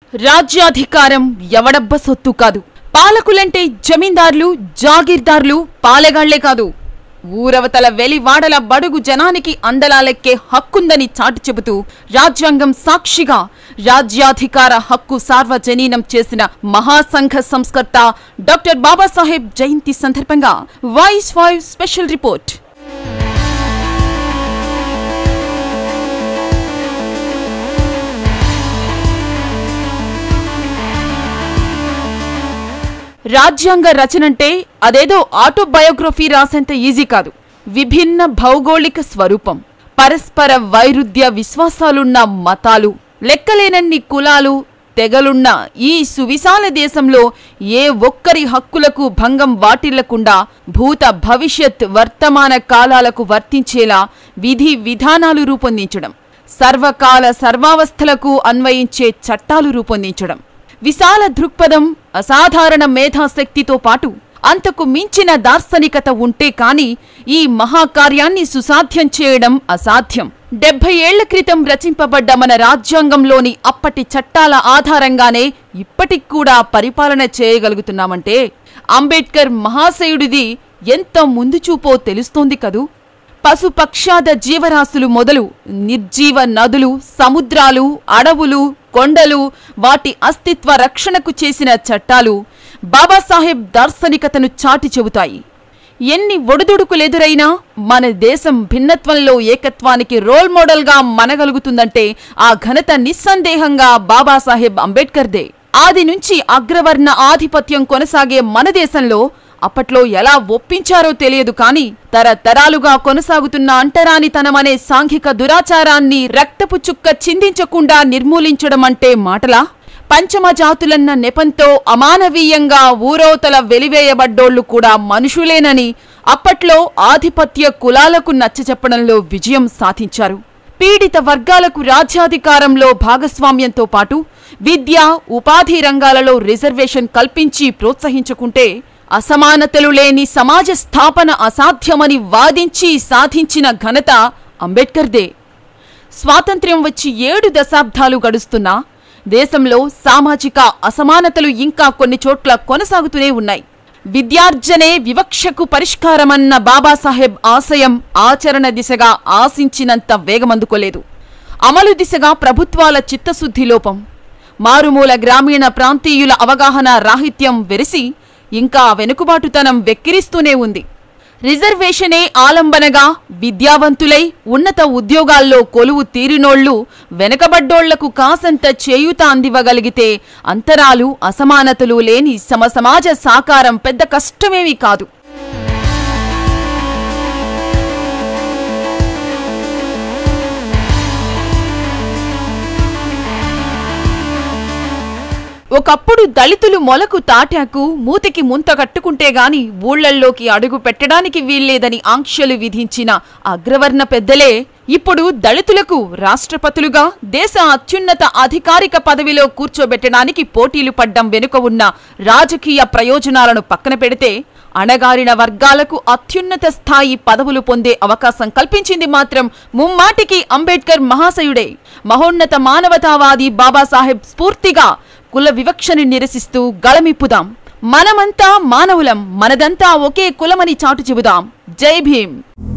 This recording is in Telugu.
రాజ్యాధికారం ఎవడబ్బ సొత్తు కాదు పాలకులంటే జమీందార్లు జాగీర్దార్లు పాలెగాళ్లే కాదు ఊరవతల వెలివాడల బడుగు జనానికి అందలాలెక్కే హక్కుందని చాటి చెబుతూ రాజ్యాంగం సాక్షిగా రాజ్యాధికార హక్కు సార్వజనీనం చేసిన మహాసంఘ సంస్కర్త డాక్టర్ బాబాసాహెబ్ జయంతి సందర్భంగా వాయిస్ ఫైవ్ స్పెషల్ రిపోర్ట్ రాజ్యాంగ రచనంటే అదేదో ఆటోబయోగ్రఫీ రాసేంత ఈజీ కాదు విభిన్న భౌగోళిక స్వరూపం పరస్పర వైరుధ్య విశ్వాసాలున్న మతాలు లెక్కలేనన్ని కులాలు తెగలున్న ఈ సువిశాల దేశంలో ఏ ఒక్కరి హక్కులకు భంగం వాటిల్లకుండా భూత భవిష్యత్ వర్తమాన కాలాలకు వర్తించేలా విధి విధానాలు రూపొందించడం సర్వకాల సర్వావస్థలకు అన్వయించే చట్టాలు రూపొందించడం విశాల దృక్పథం అసాధారణ మేధాశక్తితో పాటు అంతకు మించిన దార్శనికత ఉంటే కాని ఈ మహాకార్యాన్ని సుసాధ్యం చేయడం అసాధ్యం డెబ్బై ఏళ్ల క్రితం రచింపబడ్డ మన రాజ్యాంగంలోని అప్పటి చట్టాల ఆధారంగానే ఇప్పటికి కూడా పరిపాలన చేయగలుగుతున్నామంటే అంబేద్కర్ మహాశయుడిది ఎంత ముందుచూపో తెలుస్తోంది కదూ పశుపక్షాద జీవరాశులు మొదలు నిర్జీవ నదులు సముద్రాలు అడవులు కొండలు వాటి అస్తిత్వ రక్షణకు చేసిన చట్టాలు బాబాసాహెబ్ దార్శనికతను చాటి చెబుతాయి ఎన్ని ఒడిదుడుకులెదురైనా మన దేశం భిన్నత్వంలో ఏకత్వానికి రోల్ మోడల్గా మనగలుగుతుందంటే ఆ ఘనత నిస్సందేహంగా బాబాసాహెబ్ అంబేద్కర్దే ఆది నుంచి అగ్రవర్ణ ఆధిపత్యం కొనసాగే మన దేశంలో అప్పట్లో ఎలా ఒప్పించారో తెలియదు కాని తరతరాలుగా కొనసాగుతున్న అంటరానితనమనే సాంఘిక దురాచారాన్ని రక్తపు చుక్క చిందించకుండా నిర్మూలించడం అంటే మాటలా పంచమ జాతులన్న నెపంతో అమానవీయంగా ఊరోతల వెలివేయబడ్డోళ్లు కూడా మనుషులేనని అప్పట్లో ఆధిపత్య కులాలకు నచ్చచెప్పడంలో విజయం సాధించారు పీడిత వర్గాలకు రాజ్యాధికారంలో భాగస్వామ్యంతో పాటు విద్య ఉపాధి రంగాలలో రిజర్వేషన్ కల్పించి ప్రోత్సహించుకుంటే అసమానతలు లేని సమాజ స్థాపన అసాధ్యమని వాదించి సాధించిన ఘనత అంబేద్కర్దే స్వాతంత్ర్యం వచ్చి ఏడు దశాబ్దాలు గడుస్తున్నా దేశంలో సామాజిక అసమానతలు ఇంకా కొన్ని చోట్ల కొనసాగుతూనే ఉన్నాయి విద్యార్జనే వివక్షకు పరిష్కారమన్న బాబాసాహెబ్ ఆశయం ఆచరణ దిశగా ఆశించినంత వేగమందుకోలేదు అమలు దిశగా ప్రభుత్వాల చిత్తశుద్ధి లోపం మారుమూల గ్రామీణ ప్రాంతీయుల అవగాహన రాహిత్యం వెరిసి ఇంకా వెనుకబాటుతనం వెక్కిరిస్తూనే ఉంది రిజర్వేషనే ఆలంబనగా విద్యావంతులై ఉన్నత ఉద్యోగాల్లో కొలువు తీరినోళ్లు వెనకబడ్డోళ్లకు కాసంత చేయూత అందివ్వగలిగితే అంతరాలు అసమానతలు లేని సమసమాజ సాకారం పెద్ద కష్టమేమీ కాదు ఒకప్పుడు దళితులు మొలకు తాటాకు మూతికి ముంత కట్టుకుంటే గాని ఊళ్లల్లోకి అడుగు పెట్టడానికి వీల్లేదని ఆంక్షలు విధించిన అగ్రవర్ణ పెద్దలే ఇప్పుడు దళితులకు రాష్ట్రపతులుగా దేశ అత్యున్నత అధికారిక పదవిలో కూర్చోబెట్టడానికి పోటీలు పడ్డం వెనుక ఉన్న రాజకీయ ప్రయోజనాలను పక్కన పెడితే అణగారిన వర్గాలకు అత్యున్నత స్థాయి పదవులు పొందే అవకాశం కల్పించింది మాత్రం ముమ్మాటికి అంబేద్కర్ మహాశయుడే మహోన్నత మానవతావాది బాబాసాహెబ్ స్ఫూర్తిగా కుల వివక్షని నిరసిస్తూ గళమిప్పుదాం మనమంతా మానవులం మనదంతా ఒకే కులమని చాటు చెబుదాం జై భీమ్